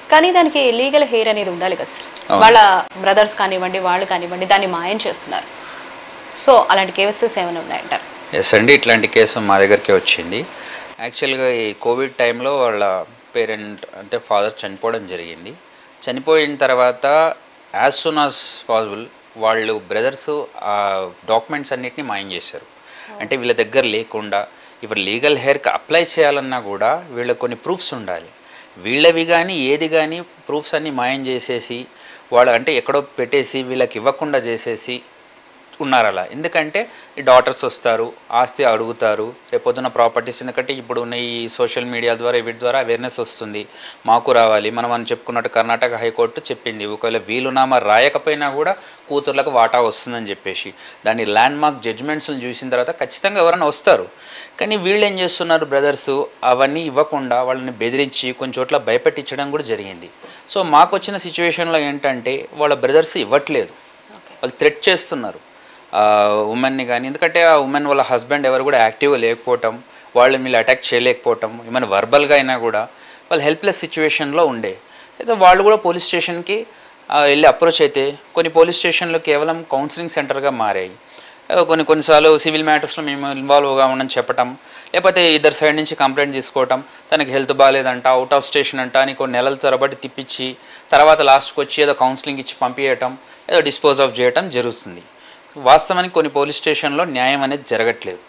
కానీ దానికి లీగల్ హెయిర్ అనేది ఉండాలి కదా సార్ అవును. వాళ్ళ బ్రదర్స్ కానివ్వండి వాళ్ళు కానివ్వండి దాన్ని మాయం చేస్తున్నారు సో అలాంటి కేసెస్ ఏమైనా ఉన్నాయంటారు ఎస్ అండి ఇట్లాంటి కేసు మా దగ్గరికి వచ్చింది యాక్చువల్గా ఈ కోవిడ్ టైంలో వాళ్ళ పేరెంట్ అంటే ఫాదర్ చనిపోవడం జరిగింది చనిపోయిన తర్వాత యాజ్ సూన్ యాజ్ పాసిబుల్ వాళ్ళు బ్రదర్స్ ఆ డాక్యుమెంట్స్ అన్నిటిని మాయం చేశారు అంటే వీళ్ళ దగ్గర లేకుండా ఇప్పుడు లీగల్ హెయిర్కి అప్లై చేయాలన్నా కూడా వీళ్ళకి కొన్ని ప్రూఫ్స్ ఉండాలి వీళ్ళవి కానీ ఏది కానీ ప్రూఫ్స్ అన్ని మాయం చేసేసి వాళ్ళు అంటే ఎక్కడో పెట్టేసి వీళ్ళకి ఇవ్వకుండా చేసేసి ఉన్నారు అలా ఎందుకంటే ఈ డాటర్స్ వస్తారు ఆస్తి అడుగుతారు రేపొద్దున ప్రాపర్టీస్ ఎందుకంటే ఇప్పుడు ఉన్న ఈ సోషల్ మీడియా ద్వారా వీటి ద్వారా అవేర్నెస్ వస్తుంది మాకు రావాలి మనం అని చెప్పుకున్నట్టు కర్ణాటక హైకోర్టు చెప్పింది ఒకవేళ వీలునామా రాయకపోయినా కూడా కూతుర్లకు వాటా వస్తుందని చెప్పేసి దాని ల్యాండ్ మార్క్ జడ్జ్మెంట్స్ని చూసిన తర్వాత ఖచ్చితంగా ఎవరైనా వస్తారు కానీ వీళ్ళు ఏం చేస్తున్నారు బ్రదర్స్ అవన్నీ ఇవ్వకుండా వాళ్ళని బెదిరించి కొన్ని చోట్ల భయపెట్టించడం కూడా జరిగింది సో మాకు వచ్చిన సిచ్యువేషన్లో ఏంటంటే వాళ్ళ బ్రదర్స్ ఇవ్వట్లేదు ఓకే వాళ్ళు థ్రెట్ చేస్తున్నారు ఉమెన్ని కానీ ఎందుకంటే ఆ ఉమెన్ వాళ్ళ హస్బెండ్ ఎవరు కూడా యాక్టివ్గా లేకపోవటం వాళ్ళని వీళ్ళు అటాక్ చేయలేకపోవటం ఏమైనా వర్బల్గా అయినా కూడా వాళ్ళు హెల్ప్లెస్ సిచ్యువేషన్లో ఉండే అయితే వాళ్ళు కూడా పోలీస్ స్టేషన్కి వెళ్ళి అప్రోచ్ అయితే కొన్ని పోలీస్ స్టేషన్లు కేవలం కౌన్సిలింగ్ సెంటర్గా మారాయి ఆ, కొన్ని కొన్నిసార్లు సివిల్ మ్యాటర్స్లో మేము ఇన్వాల్వ్గా ఉండని చెప్పటం లేకపోతే ఇద్దరు సైడ్ నుంచి కంప్లైంట్ తీసుకోవటం తనకి హెల్త్ బాగాలేదంట అవుట్ ఆఫ్ స్టేషన్ అంట అని కొన్ని నెలల తరబడి తిప్పించి తర్వాత లాస్ట్కి వచ్చి ఏదో కౌన్సిలింగ్ ఇచ్చి పంపించటం ఏదో డిస్పోజ్ ఆఫ్ చేయటం జరుగుతుంది వాస్తవానికి కొన్ని పోలీస్ స్టేషన్లో న్యాయం అనేది జరగట్లేదు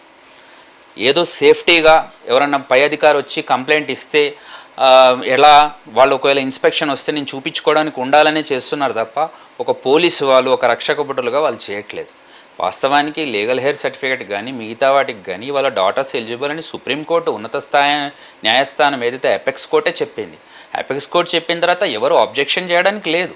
ఏదో సేఫ్టీగా ఎవరన్నా పై అధికారి వచ్చి కంప్లైంట్ ఇస్తే ఆ, ఎలా వాళ్ళు ఒకవేళ ఇన్స్పెక్షన్ వస్తే నేను చూపించుకోవడానికి ఉండాలనే చేస్తున్నారు తప్ప ఒక పోలీసు వాళ్ళు ఒక రక్షక భటులుగా వాళ్ళు చేయట్లేదు వాస్తవానికి లీగల్ హెయిర్ సర్టిఫికేట్ కానీ మిగతా వాటికి కానీ వాళ్ళ డాటర్స్ ఎలిజిబుల్ అని సుప్రీంకోర్టు ఉన్నత స్థాయి న్యాయస్థానం ఏదైతే అపెక్స్ కోర్టే చెప్పింది అపెక్స్ కోర్ట్ చెప్పిన తర్వాత ఎవరు అబ్జెక్షన్ చేయడానికి లేదు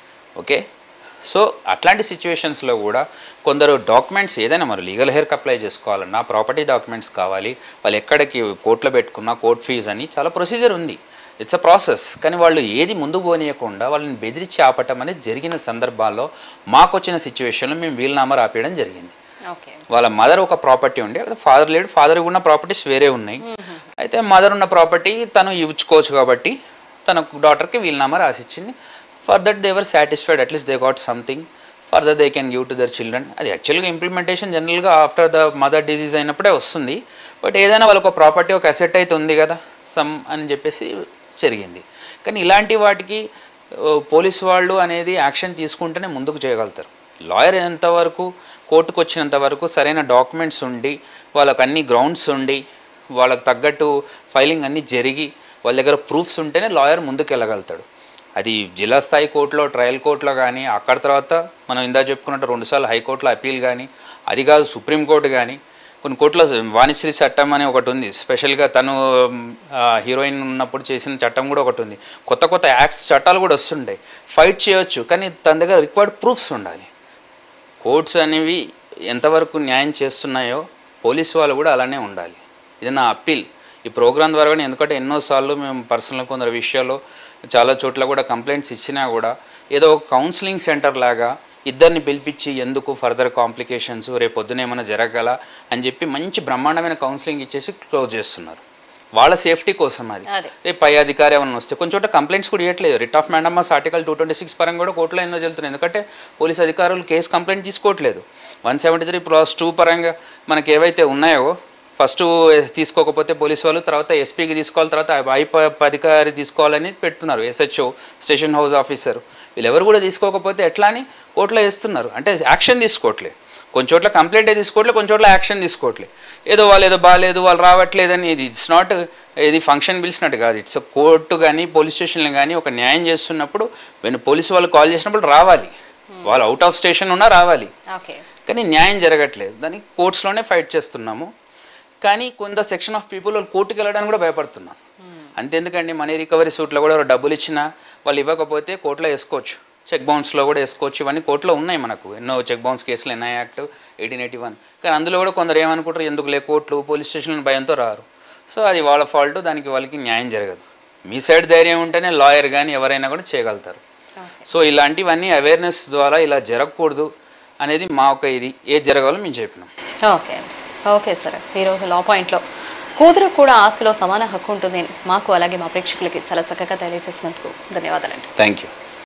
ఓకే సో అట్లాంటి సిచ్యువేషన్స్లో కూడా కొందరు డాక్యుమెంట్స్ ఏదైనా మరి లీగల్ హెయిర్కి అప్లై చేసుకోవాలన్నా ప్రాపర్టీ డాక్యుమెంట్స్ కావాలి వాళ్ళు ఎక్కడికి కోర్టులో పెట్టుకున్నా కోర్ట్ ఫీజు అని చాలా ప్రొసీజర్ ఉంది ఇట్స్ అ ప్రాసెస్ కానీ వాళ్ళు ఏది ముందు పోనీయకుండా వాళ్ళని బెదిరించి ఆపటం అనేది జరిగిన సందర్భాల్లో మాకు వచ్చిన సిచ్యువేషన్లో మేము వీలునామా రాపేయడం జరిగింది ఓకే వాళ్ళ మదర్ ఒక ప్రాపర్టీ ఉండే ఫాదర్ లేడు ఫాదర్ ఉన్న ప్రాపర్టీస్ వేరే ఉన్నాయి అయితే మదర్ ఉన్న ప్రాపర్టీ తను ఇవ్వుకోవచ్చు కాబట్టి తన డాటర్కి వీలునామా రాసిచ్చింది for that they were satisfied at least they got something further they can give to their children అది యాక్చువల్గా ఇంప్లిమెంటేషన్ జనరల్గా ఆఫ్టర్ ద మదర్ డిజీజ్ అయినప్పుడే వస్తుంది బట్ ఏదైనా వాళ్ళకి ఒక ప్రాపర్టీ ఒక అసెట్ అయితే ఉంది కదా సమ్ అని చెప్పేసి జరిగింది కానీ ఇలాంటి వాటికి ఓ, పోలీసు వాళ్ళు అనేది యాక్షన్ తీసుకుంటేనే ముందుకు చేయగలుగుతారు లాయర్ ఎంతవరకు కోర్టుకు వచ్చినంత వరకు సరైన డాక్యుమెంట్స్ ఉండి వాళ్ళకి అన్ని గ్రౌండ్స్ ఉండి వాళ్ళకి తగ్గట్టు ఫైలింగ్ అన్నీ జరిగి వాళ్ళ దగ్గర ప్రూఫ్స్ ఉంటేనే లాయర్ ముందుకు వెళ్ళగలుగుతాడు అది జిల్లా స్థాయి కోర్టులో ట్రయల్ కోర్టులో కానీ అక్కడ తర్వాత మనం ఇందా చెప్పుకున్నట్టు రెండుసార్లు హైకోర్టులో అప్పీల్ కానీ అది కాదు సుప్రీంకోర్టు కానీ కొన్ని కోర్టులో వాణిశ్రీ చట్టం అని ఒకటి ఉంది స్పెషల్గా తను ఆ, హీరోయిన్ ఉన్నప్పుడు చేసిన చట్టం కూడా ఒకటి ఉంది కొత్త కొత్త యాక్ట్స్ చట్టాలు కూడా వస్తుంటాయి ఫైట్ చేయొచ్చు కానీ తన దగ్గర రిక్వైర్డ్ ప్రూఫ్స్ ఉండాలి కోర్ట్స్ అనేవి ఎంతవరకు న్యాయం చేస్తున్నాయో పోలీసు వాళ్ళు కూడా అలానే ఉండాలి ఇది నా అప్పీల్ ఈ ప్రోగ్రాం ద్వారా కూడా ఎందుకంటే ఎన్నోసార్లు మేము పర్సనల్ కొందరు విషయాల్లో చాలా చోట్ల కూడా కంప్లైంట్స్ ఇచ్చినా కూడా ఏదో ఒక కౌన్సిలింగ్ సెంటర్ లాగా ఇద్దరిని పిలిపించి ఎందుకు ఫర్దర్ కాంప్లికేషన్స్ రేపు పొద్దున ఏమైనా జరగగల అని చెప్పి మంచి బ్రహ్మాండమైన కౌన్సిలింగ్ ఇచ్చేసి క్లోజ్ చేస్తున్నారు వాళ్ళ సేఫ్టీ కోసం అది అదే రేపు పై అధికారి ఏమైనా వస్తే కొంచెం చోట కంప్లైంట్స్ కూడా ఇవ్వట్లేదు writ of mandamus article two twenty six పరంగా కూడా కోర్టులో ఎన్నో చెల్తున్నాయి ఎందుకంటే పోలీస్ అధికారులు కేసు కంప్లైంట్ తీసుకోవట్లేదు one seventy three plus two పరంగా మనకి ఏవైతే ఉన్నాయో ఫస్ట్ తీసుకోకపోతే పోలీస్ వాళ్ళు తర్వాత ఎస్పీకి తీసుకోవాలి తర్వాత ఐ ప- అధికారి తీసుకోవాలని పెడుతున్నారు ఎస్హెచ్ఓ స్టేషన్ హౌస్ ఆఫీసర్ వీళ్ళెవరు కూడా తీసుకోకపోతే ఎట్లా అని కోర్టులో వేస్తున్నారు అంటే యాక్షన్ తీసుకోవట్లేదు కొన్ని చోట్ల కంప్లైంట్ తీసుకోవట్లేదు కొన్ని చోట్ల యాక్షన్ తీసుకోవట్లేదు ఏదో వాళ్ళు ఏదో బాగాలేదు వాళ్ళు రావట్లేదని ఇది ఇట్స్ నాట్ ఇది ఫంక్షన్ పిలిచినట్టు కాదు ఇట్స్ కోర్టు కానీ పోలీస్ స్టేషన్లు కానీ ఒక న్యాయం చేస్తున్నప్పుడు వెను పోలీసు వాళ్ళు కాల్ చేసినప్పుడు రావాలి వాళ్ళు అవుట్ ఆఫ్ స్టేషన్ ఉన్నా రావాలి ఓకే కానీ న్యాయం జరగట్లేదు దానికి కోర్ట్స్లోనే ఫైట్ చేస్తున్నాము కానీ కొంత సెక్షన్ ఆఫ్ పీపుల్ వాళ్ళు కోర్టుకి వెళ్ళడానికి కూడా భయపడుతున్నారు అంతెందుకండి మనీ రికవరీ సూట్లో కూడా ఎవరు డబ్బులు ఇచ్చినా వాళ్ళు ఇవ్వకపోతే కోర్టులో వేసుకోవచ్చు చెక్ బౌన్స్లో కూడా వేసుకోవచ్చు ఇవన్నీ కోర్టులో ఉన్నాయి మనకు ఎన్నో చెక్ బౌన్స్ కేసులు NI act eighteen eighty one కానీ అందులో కూడా కొందరు ఏమనుకుంటారు ఎందుకు లే కోర్టులు పోలీస్ స్టేషన్ భయంతో రారు సో అది వాళ్ళ ఫాల్ట్ దానికి వాళ్ళకి న్యాయం జరగదు మీ సైడ్ ధైర్యం ఉంటేనే లాయర్ కానీ ఎవరైనా కూడా చేయగలుగుతారు ఓకే సో ఇలాంటివన్నీ అవేర్నెస్ ద్వారా ఇలా జరగకూడదు అనేది మా ఒక ఇది ఏది జరగాలో మేము చెప్పినాం ఓకే అండి ఓకే సార్ ఈరోజు లా పాయింట్లో కూతురు కూడా ఆస్తిలో సమాన హక్కు ఉంటుంది అని మాకు అలాగే మా ప్రేక్షకులకి చాలా చక్కగా తెలియజేసినందుకు ధన్యవాదాలండి థ్యాంక్ యూ